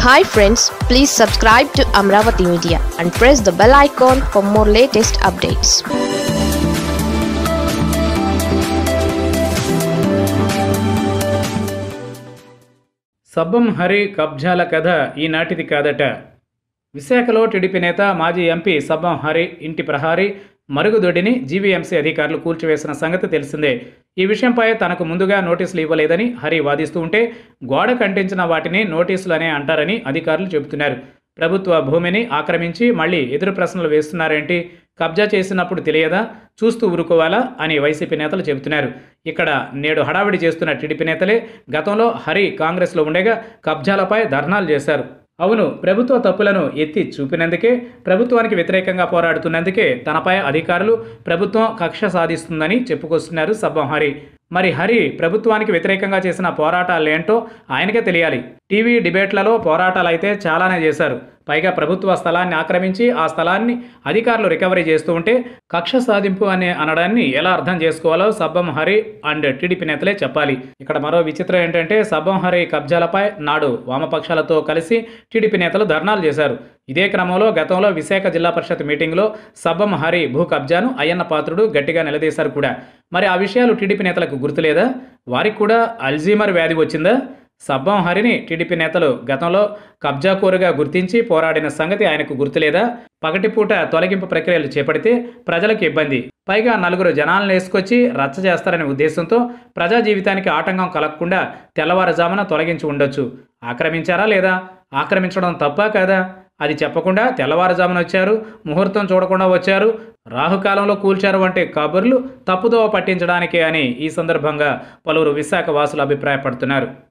hi friends please subscribe to Amaravati media and press the bell icon for more latest updates Sabbam Hari కబ్జాల కథ ఈనాటిది కాదట విశాఖలో టీడీపీ నేత మాజీ ఎంపీ సబ్బం హరి ఇంటి ప్రహారీ మరుగుదొడ్డిని జీవీఎంసీ అధికారులు కూల్చివేసిన సంగతి తెలిసిందే ఈ విషయంపై తనకు ముందుగా నోటీసులు ఇవ్వలేదని హరి వాదిస్తూ ఉంటే గోడ కంటించిన వాటిని నోటీసులనే అంటారని అధికారులు చెబుతున్నారు ప్రభుత్వ భూమిని ఆక్రమించి మళ్ళీ ఎదురు ప్రశ్నలు వేస్తున్నారేంటి కబ్జా చేసినప్పుడు తెలియదా చూస్తూ ఊరుకోవాలా అని వైసీపీ నేతలు చెబుతున్నారు ఇక్కడ నేడు హడావిడి చేస్తున్న టీడీపీ నేతలే గతంలో హరి కాంగ్రెస్లో ఉండగా కబ్జాలపై ధర్నాలు చేశారు అవును ప్రభుత్వ తప్పులను ఎత్తి చూపినందుకే ప్రభుత్వానికి వ్యతిరేకంగా పోరాడుతున్నందుకే తనపై అధికారులు ప్రభుత్వం కక్ష సాధిస్తుందని చెప్పుకొస్తున్నారు సబ్బం హరి మరి హరి ప్రభుత్వానికి వ్యతిరేకంగా చేసిన పోరాటాలేంటో ఆయనకే తెలియాలి టీవీ డిబేట్లలో పోరాటాలు అయితే చాలానే చేశారు పైగా ప్రభుత్వ స్థలాన్ని ఆక్రమించి ఆ స్థలాన్ని అధికారులు రికవరీ చేస్తూ ఉంటే కక్ష సాధింపు అనే అనడాన్ని ఎలా అర్థం చేసుకోవాలో సబ్బం హరి అండ్ టీడీపీ నేతలే చెప్పాలి ఇక్కడ మరో విచిత్రం ఏంటంటే సబ్బం హరి కబ్జాలపై నాడు వామపక్షాలతో కలిసి టీడీపీ నేతలు ధర్నాలు చేశారు ఇదే క్రమంలో గతంలో విశాఖ జిల్లా పరిషత్ మీటింగ్లో సబ్బం హరి భూ కబ్జాను అయ్యన్న పాత్రుడు గట్టిగా నిలదీశారు కూడా మరి ఆ విషయాలు టీడీపీ నేతలకు గుర్తులేదా వారికి కూడా అల్జీమర్ వ్యాధి వచ్చిందా సబ్బం హరిని టీడీపీ నేతలు గతంలో కబ్జాకోరుగా గుర్తించి పోరాడిన సంగతి ఆయనకు గుర్తులేదా పగటిపూట తొలగింపు ప్రక్రియలు చేపడితే ప్రజలకు ఇబ్బంది పైగా నలుగురు జనాలను వేసుకొచ్చి రచ్చ చేస్తారనే ఉద్దేశంతో ప్రజా జీవితానికి ఆటంకం కలగకుండా తెల్లవారుజామున తొలగించి ఉండొచ్చు ఆక్రమించారా లేదా ఆక్రమించడం తప్పా కాదా అది చెప్పకుండా తెల్లవారుజామున వచ్చారు ముహూర్తం చూడకుండా వచ్చారు రాహుకాలంలో కూల్చారు వంటి కబుర్లు తప్పుదోవ పట్టించడానికే అని ఈ సందర్భంగా పలువురు విశాఖ వాసులు అభిప్రాయపడుతున్నారు